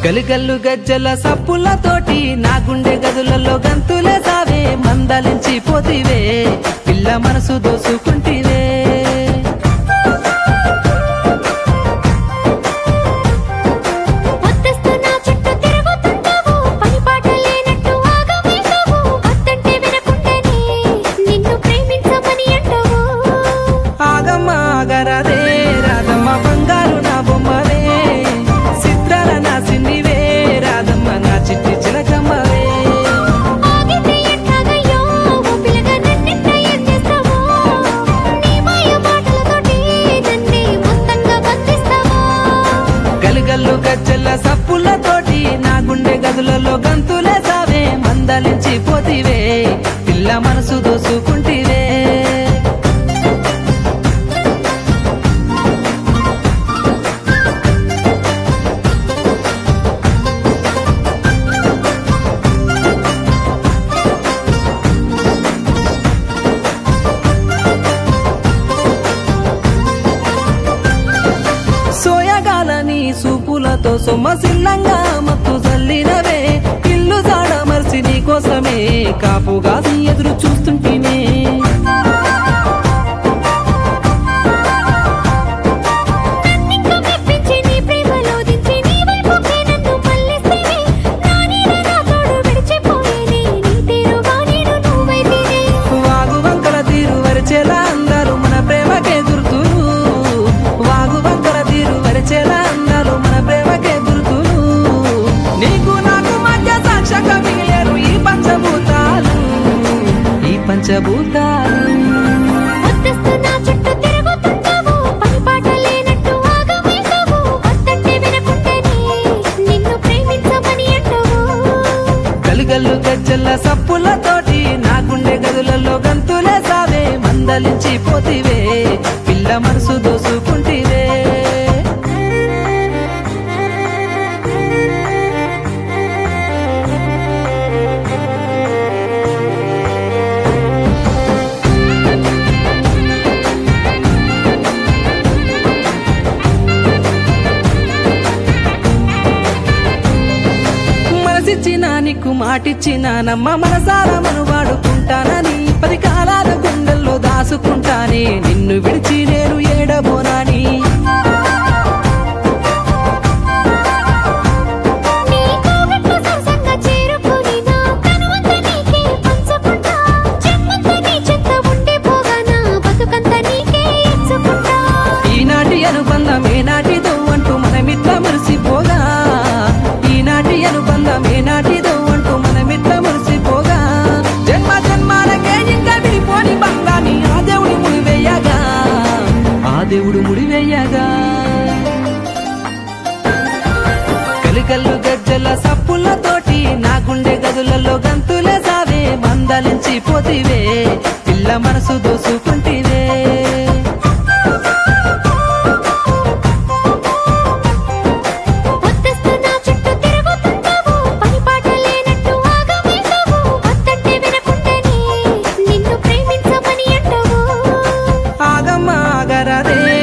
గలిగల్లు గజ్జల సప్పులతోటి నా గుండె గదులలో గంతులే సావే మందలించి పోతివే పిల్ల మనసు దోసుకుంటివే వద్దస్తు నా చుట్టూ తిరుగుతుంటావు పని పాట లేనట్టు ఆగమేశావు వద్దంటే వినకుండానే నిన్ను ప్రేమించమని అంటావు ఆగమ్మ ఆగరాదే రాధమ్మ బంగారు నా బొమ్మవే చిత్రాల నా సిన్నివే రాధమ్మ నా చిట్టి చిలకమ్మవే ఆగితే ఎట్లాగయ్యో ఓ పిల్లగా నన్నెంత ఏం చేస్తావో నీ మాయ మాటలతోటి నన్నే మొత్తంగా బంధిస్తావో గలుగల్లు గజ్జల సప్పులతోటి నా గుండె గదులలో గంతులే సావే మందలించి పోతివే పిల్ల మనసు దోసుకుంటివే సోయగాలని సూపులతో సొమ్మసిల్లంగా మత్తు జల్లినవే ఇల్లు జాడ మర్చి నీ కోసమే కాపుగాసి ఎదురు చూస్తుంటేనే నన్నింక మెప్పించి నీ ప్రేమలో దించి నీ వైపుకే నన్ను మళ్ళిస్తేనే నా నీడ నా తోడు విడిచిపోయేనే నీ తీరుగా నేను నువ్వైతేనే వాగు వంకల తీరు వరిచేలా అందరూ మన ప్రేమకే గుర్తులు వాగు వంకల తీరు వరిచేలా అందరూ మన ప్రేమకే గుర్తులు నీకు నాకు మధ్య సాక్షక మిగిలేరు ఈ పంచభూతాలు ఈ పంచభూతాలు వద్దస్తు నా చుట్టూ తిరుగుతుంటావు పని పాట లేనట్టు ఆగమేశావు వద్దంటే వినకుండానే నిన్ను ప్రేమించమని అంటావు గలుగల్లు గజ్జల సప్పులతోటి నా గుండె గదులలో గంతులే సావే మందలించి పోతివే పిల్ల మనసు దోసుకుంటివే మనసిచ్చిన నీకు మాటిచ్చిన నమ్మ మనసారా మను వాడుకుంటానని పది కాలాల గుండెల్లో దాసుకుంటానే నిన్ను విడిచి నేను ఏడబోనాని నీ కోగట్లు సరసంగా చేరుకొని నా కనువంత నీకే పంచుకుంటా జన్మంతా నీ చెంత ఉండిపోగా నా బతుకంతా నీకే ఇచ్చుకుంటా ఈనాటి అనుబంధం ఏనాటిదో అంటూ మనమిట్లా మురిసిపోగా ఈనాటి అనుబంధం ఏనాటిదో అంటూ మనమిట్లా మురిసిపోగా జన్మ జన్మాలకే ఇంకా విడిపోని బంగాని ఆ దేవుడు ముడివేయగా ఆ దేవుడు ముడివేయగా కలికల్లు గజ్జల సప్పులతోటి నా గుండె గదులలో గంతులే సావే మందలించి పోతివే పిల్ల మనసు దోసుకుంటివే వద్దస్తు నా చుట్టూ తిరుగుతుంటావు పని పాట లేనట్టు ఆగమేశావు వద్దంటే వినకుండానే నిన్ను ప్రేమించమని అంటావు ఆగమ్మ ఆగరాదే